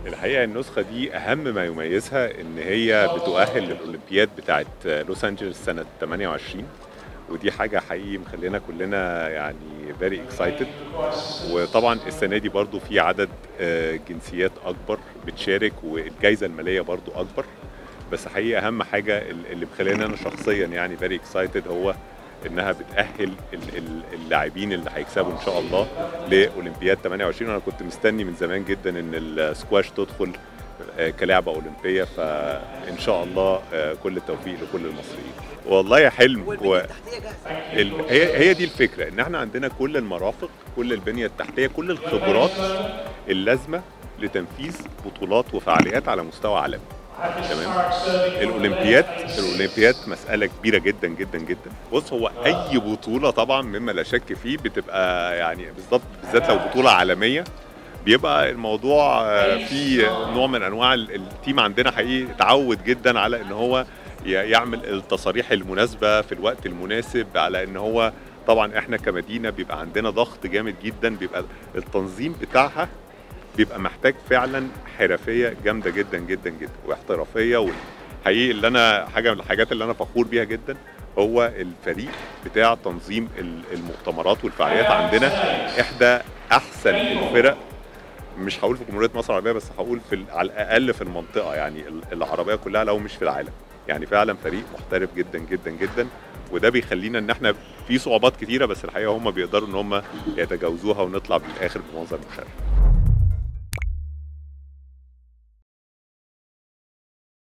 الحقيقه النسخه دي اهم ما يميزها ان هي بتؤهل للاولمبياد بتاعه لوس انجلوس سنه 28 ودي حاجه حقيقي مخلينا كلنا يعني فيري اكسايتد وطبعا السنه دي برضو في عدد آه، جنسيات اكبر بتشارك والجائزه الماليه برضو اكبر بس حقيقي اهم حاجه اللي مخلينا انا شخصيا يعني فيري اكسايتد هو انها بتاهل ال- ال- اللاعبين اللي هيكسبوا ان شاء الله لاولمبياد 28 وانا كنت مستني من زمان جدا ان السكواش تدخل آه، كلعبه اولمبيه فان شاء الله آه، كل التوفيق لكل المصريين والله حلم والبنيه و... التحتيه جاهزه ال... هي هي دي الفكره ان احنا عندنا كل المرافق كل البنيه التحتيه كل الخبرات اللازمه لتنفيذ بطولات وفعاليات على مستوى عالمي تمام الاولمبياد الاولمبياد مساله كبيره جدا جدا جدا بص هو اي بطوله طبعا مما لا شك فيه بتبقى يعني بالظبط بالذات لو بطوله عالميه بيبقى الموضوع آه، فيه نوع من انواع ال- التيم عندنا حقيقي اتعود جدا على ان هو ي- يعمل التصاريح المناسبه في الوقت المناسب على ان هو طبعا احنا كمدينه بيبقى عندنا ضغط جامد جدا بيبقى التنظيم بتاعها بيبقى محتاج فعلا حرفيه جامده جدا جدا جدا واحترافيه والحقيقي اللي انا حاجه من الحاجات اللي انا فخور بيها جدا هو الفريق بتاع تنظيم ال- المؤتمرات والفعاليات عندنا احدى احسن الفرق مش هقول في جمهوريه مصر العربيه بس هقول في ال- على الاقل في المنطقه يعني ال- العربيه كلها لو مش في العالم يعني فعلا فريق محترف جدا جدا جدا وده بيخلينا ان احنا في صعوبات كتيره بس الحقيقه هم بيقدروا ان هم يتجاوزوها ونطلع بالاخر بمنظر مشرف